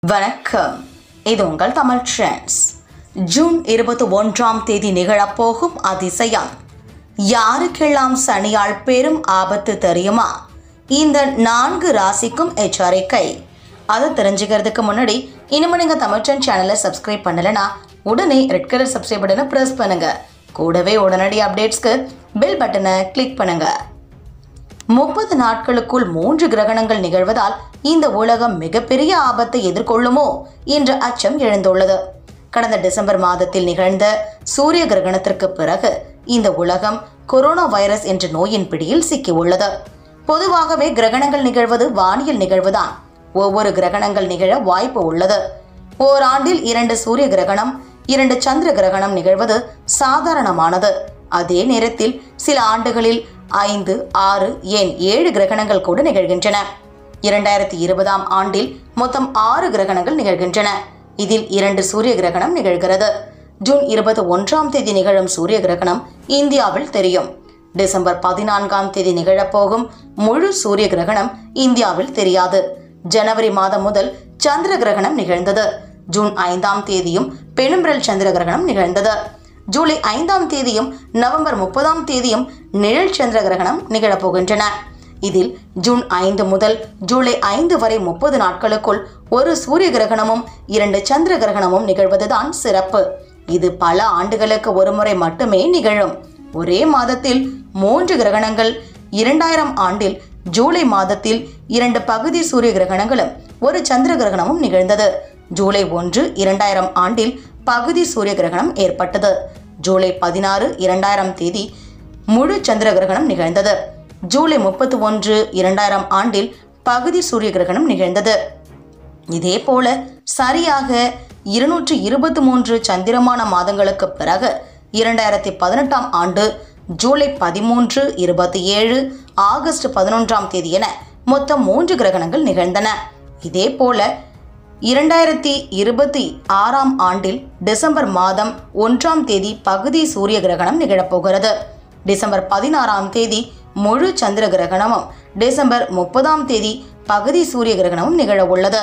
வணக்கம் இது உங்கள் தமிழ் ட்ரெண்ட்ஸ் ஜூன் இருபத்தி ஒன்றாம் தேதி நிகழப்போகும் அதிசயம் யாருக்கெல்லாம் சனியால் பெரும் ஆபத்து தெரியுமா இந்த நான்கு ராசிக்கும் எச்சரிக்கை அதை தெரிஞ்சுக்கிறதுக்கு முன்னாடி இனிமே நீங்கள் தமிழ் ட்ரெண்ட் சேனலை சப்ஸ்கிரைப் பண்ணலைன்னா உடனே ரெட் கலர் சப்ஸ்கிரைப் பட்டனை ப்ரெஸ் பண்ணுங்க கூடவே உடனடி அப்டேட்ஸ்க்கு பெல் பட்டனை கிளிக் பண்ணுங்க முப்பது நாட்களுக்குள் மூன்று கிரகணங்கள் நிகழ்வதால் இந்த உலகம் மிகப்பெரிய ஆபத்தை எதிர்கொள்ளுமோ என்ற அச்சம் எழுந்துள்ளது கடந்த டிசம்பர் மாதத்தில் நிகழ்ந்த சூரிய கிரகணத்திற்கு பிறகு இந்த உலகம் கொரோனா வைரஸ் என்ற நோயின் பிடியில் சிக்கியுள்ளது பொதுவாகவே கிரகணங்கள் நிகழ்வது வானியல் நிகழ்வுதான் ஒவ்வொரு கிரகணங்கள் நிகழ வாய்ப்பு உள்ளது ஓராண்டில் இரண்டு சூரிய கிரகணம் இரண்டு சந்திர கிரகணம் நிகழ்வது சாதாரணமானது அதே நேரத்தில் சில ஆண்டுகளில் ஐந்து ஆறு ஏன் ஏழு கிரகணங்கள் கூட நிகழ்கின்றன இரண்டாயிரத்தி இருபதாம் ஆண்டில் மொத்தம் ஆறு கிரகணங்கள் நிகழ்கின்றன இதில் இரண்டு சூரிய கிரகணம் நிகழ்கிறது ஜூன் இருபத்தி ஒன்றாம் தேதி நிகழும் சூரிய கிரகணம் இந்தியாவில் தெரியும் டிசம்பர் பதினான்காம் தேதி நிகழப்போகும் முழு சூரிய கிரகணம் இந்தியாவில் தெரியாது ஜனவரி மாதம் முதல் சந்திர கிரகணம் நிகழ்ந்தது ஜூன் ஐந்தாம் தேதியும் பெரும்பிரல் சந்திர கிரகணம் நிகழ்ந்தது ஜூலை ஐந்தாம் தேதியும் நவம்பர் முப்பதாம் தேதியும் நிழல் சந்திர கிரகணம் நிகழப்போகின்றன இதில் ஜூன் ஐந்து முதல் ஜூலை ஐந்து வரை முப்பது நாட்களுக்குள் ஒரு சூரிய கிரகணமும் இரண்டு சந்திர கிரகணமும் நிகழ்வதுதான் சிறப்பு இது பல ஆண்டுகளுக்கு ஒருமுறை மட்டுமே நிகழும் ஒரே மாதத்தில் மூன்று கிரகணங்கள் இரண்டாயிரம் ஆண்டில் ஜூலை மாதத்தில் இரண்டு பகுதி சூரிய கிரகணங்களும் ஒரு சந்திர கிரகணமும் நிகழ்ந்தது ஜூலை ஒன்று இரண்டாயிரம் ஆண்டில் பகுதி சூரிய கிரகணம் ஏற்பட்டது ஜூலை பதினாறு இரண்டாயிரம் தேதி முழு சந்திர கிரகணம் நிகழ்ந்தது ஜூலை முப்பத்தி ஒன்று இரண்டாயிரம் ஆண்டில் பகுதி சூரிய கிரகணம் நிகழ்ந்தது இதே போல சரியாக இருநூற்று இருபத்தி மூன்று சந்திரமான மாதங்களுக்கு பிறகு இரண்டாயிரத்தி பதினெட்டாம் ஆண்டு ஜூலை பதிமூன்று இருபத்தி ஏழு ஆகஸ்ட் பதினொன்றாம் தேதி என மொத்தம் மூன்று கிரகணங்கள் நிகழ்ந்தன இதே போல இரண்டாயிரத்தி இருபத்தி ஆறாம் ஆண்டில் டிசம்பர் மாதம் ஒன்றாம் தேதி பகுதி சூரிய கிரகணம் நிகழப்போகிறது டிசம்பர் பதினாறாம் தேதி முழு சந்திர கிரகணமும் டிசம்பர் முப்பதாம் தேதி பகுதி சூரிய கிரகணமும் நிகழ உள்ளது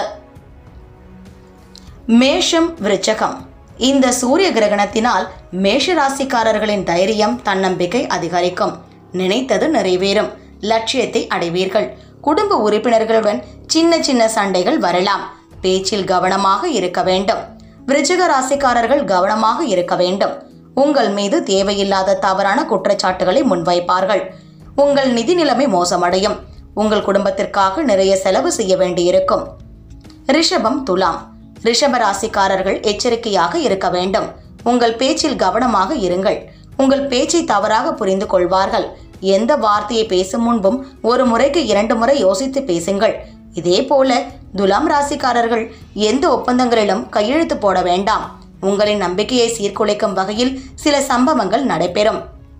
மேஷம் விருச்சகம் இந்த சூரிய கிரகணத்தினால் மேஷ ராசிக்காரர்களின் தைரியம் தன்னம்பிக்கை அதிகரிக்கும் நினைத்தது நிறைவேறும் லட்சியத்தை அடைவீர்கள் குடும்ப உறுப்பினர்களுடன் சின்ன சின்ன சண்டைகள் வரலாம் பேச்சில் கவனமாக இருக்க வேண்டும் விருச்சிக ராசிக்காரர்கள் கவனமாக இருக்க வேண்டும் உங்கள் மீது தேவையில்லாத தவறான குற்றச்சாட்டுகளை முன்வைப்பார்கள் உங்கள் நிதி நிலைமை மோசமடையும் உங்கள் குடும்பத்திற்காக நிறைய செலவு செய்ய வேண்டியிருக்கும் ரிஷபம் துலாம் ரிஷப ராசிக்காரர்கள் எச்சரிக்கையாக இருக்க வேண்டும் உங்கள் பேச்சில் கவனமாக இருங்கள் உங்கள் பேச்சை தவறாக புரிந்து கொள்வார்கள் எந்த வார்த்தையை பேசும் முன்பும் ஒரு முறைக்கு இரண்டு முறை யோசித்து பேசுங்கள் இதே போல துலாம் ராசிக்காரர்கள் எந்த ஒப்பந்தங்களிலும் கையெழுத்து போட வேண்டாம் உங்களின் நம்பிக்கையை சீர்குலைக்கும் வகையில் சில சம்பவங்கள் நடைபெறும்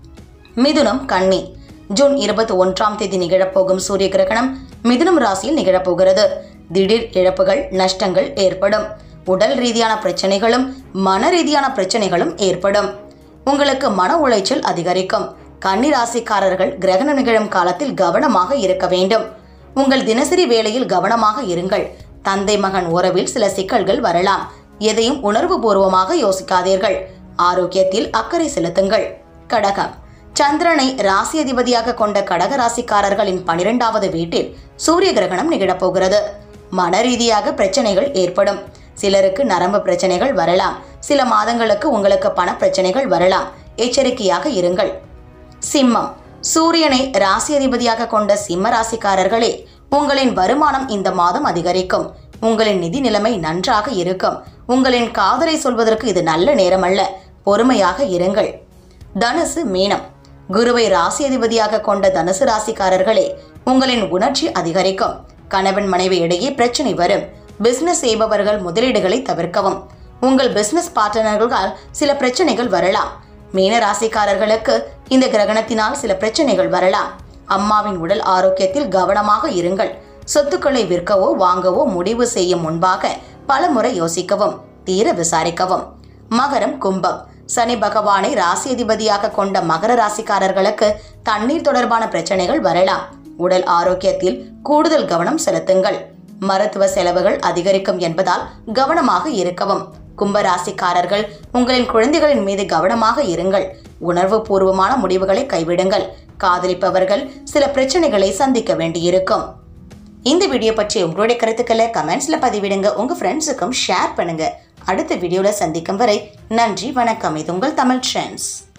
மிதுனம் கன்னி ஜூன் இருபத்தி ஒன்றாம் தேதி நிகழப்போகும் சூரிய கிரகணம் மிதுனம் ராசியில் நிகழப்போகிறது திடீர் இழப்புகள் நஷ்டங்கள் ஏற்படும் உடல் ரீதியான பிரச்சனைகளும் மன ரீதியான பிரச்சனைகளும் ஏற்படும் உங்களுக்கு மன உளைச்சல் அதிகரிக்கும் கன்னி ராசிக்காரர்கள் கிரகணம் நிகழும் காலத்தில் கவனமாக இருக்க வேண்டும் உங்கள் தினசரி வேலையில் கவனமாக இருங்கள் தந்தை மகன் உறவில் சில சிக்கல்கள் வரலாம் எதையும் உணர்வு பூர்வமாக யோசிக்காதீர்கள் ஆரோக்கியத்தில் அக்கறை செலுத்துங்கள் கடகம் சந்திரனை ராசி அதிபதியாக கொண்ட கடக ராசிக்காரர்களின் பனிரெண்டாவது வீட்டில் சூரிய கிரகணம் நிகழப்போகிறது மன ரீதியாக பிரச்சனைகள் ஏற்படும் சிலருக்கு நரம்பு பிரச்சனைகள் வரலாம் சில மாதங்களுக்கு உங்களுக்கு பண பிரச்சனைகள் வரலாம் எச்சரிக்கையாக இருங்கள் சிம்மம் சூரியனை ராசி அதிபதியாக கொண்ட சிம்ம ராசிக்காரர்களே உங்களின் வருமானம் இந்த மாதம் அதிகரிக்கும் உங்களின் நிதி நிலைமை நன்றாக இருக்கும் உங்களின் காதலை சொல்வதற்கு இது நல்ல நேரம் அல்ல பொறுமையாக இருங்கள் தனுசு மீனம் குருவை ராசி அதிபதியாக கொண்ட தனுசு ராசிக்காரர்களே உங்களின் உணர்ச்சி அதிகரிக்கும் கணவன் மனைவி இடையே பிரச்சனை வரும் பிசினஸ் செய்பவர்கள் முதலீடுகளை தவிர்க்கவும் உங்கள் பிசினஸ் பார்ட்னர்களால் சில பிரச்சனைகள் வரலாம் மீன ராசிக்காரர்களுக்கு இந்த கிரகணத்தினால் சில பிரச்சனைகள் வரலாம் அம்மாவின் உடல் ஆரோக்கியத்தில் கவனமாக இருங்கள் சொத்துக்களை விற்கவோ வாங்கவோ முடிவு செய்யும் முன்பாக பலமுறை யோசிக்கவும் தீர விசாரிக்கவும் மகரம் கும்பம் சனி பகவானை ராசி அதிபதியாக கொண்ட மகர ராசிக்காரர்களுக்கு தண்ணீர் தொடர்பான பிரச்சனைகள் வரலாம் உடல் ஆரோக்கியத்தில் கூடுதல் கவனம் செலுத்துங்கள் மருத்துவ செலவுகள் அதிகரிக்கும் என்பதால் கவனமாக இருக்கவும் கும்பராசிக்காரர்கள் உங்களின் குழந்தைகளின் மீது கவனமாக இருங்கள் உணர்வு பூர்வமான முடிவுகளை கைவிடுங்கள் காதலிப்பவர்கள் சில பிரச்சனைகளை சந்திக்க வேண்டியிருக்கும் இந்த வீடியோ பற்றி உங்களுடைய கருத்துக்களை கமெண்ட்ஸ்ல பதிவிடுங்க உங்க ஃப்ரெண்ட்ஸுக்கும் ஷேர் பண்ணுங்க அடுத்த வீடியோல சந்திக்கும் வரை நன்றி வணக்கம் இது உங்கள் தமிழ் ட்ரெண்ட்ஸ்